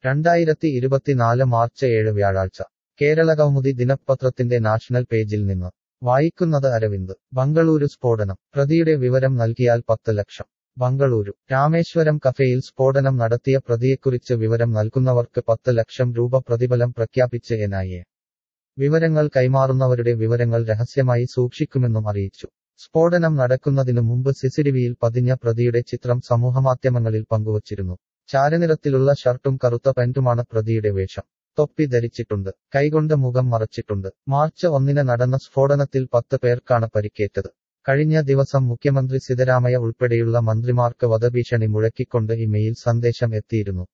രണ്ടായിരത്തി ഇരുപത്തിനാല് മാർച്ച് ഏഴ് വ്യാഴാഴ്ച കേരള കൗമുദി ദിനപത്രത്തിന്റെ നാഷണൽ പേജിൽ നിന്ന് വായിക്കുന്നത് അരവിന്ദ് ബംഗളൂരു സ്ഫോടനം പ്രതിയുടെ വിവരം നൽകിയാൽ പത്ത് ലക്ഷം ബംഗളൂരു രാമേശ്വരം കഫേയിൽ സ്ഫോടനം നടത്തിയ പ്രതിയെക്കുറിച്ച് വിവരം നൽകുന്നവർക്ക് പത്ത് ലക്ഷം രൂപ പ്രതിഫലം പ്രഖ്യാപിച്ച് എൻഐഎ വിവരങ്ങൾ കൈമാറുന്നവരുടെ വിവരങ്ങൾ രഹസ്യമായി സൂക്ഷിക്കുമെന്നും അറിയിച്ചു സ്ഫോടനം നടക്കുന്നതിനു മുമ്പ് സിസിടിവിയിൽ പതിഞ്ഞ പ്രതിയുടെ ചിത്രം സമൂഹമാധ്യമങ്ങളിൽ പങ്കുവച്ചിരുന്നു ചാരനിറത്തിലുള്ള ഷർട്ടും കറുത്ത പാന്റുമാണ് പ്രതിയുടെ വേഷം തൊപ്പി ധരിച്ചിട്ടുണ്ട് കൈകൊണ്ട് മുഖം മറച്ചിട്ടുണ്ട് മാർച്ച് ഒന്നിന് നടന്ന സ്ഫോടനത്തിൽ പത്ത് പേർക്കാണ് പരിക്കേറ്റത് കഴിഞ്ഞ ദിവസം മുഖ്യമന്ത്രി സിദ്ധരാമയ്യ ഉൾപ്പെടെയുള്ള മന്ത്രിമാർക്ക് വധഭീഷണി മുഴക്കിക്കൊണ്ട് ഇമെയിൽ സന്ദേശം എത്തിയിരുന്നു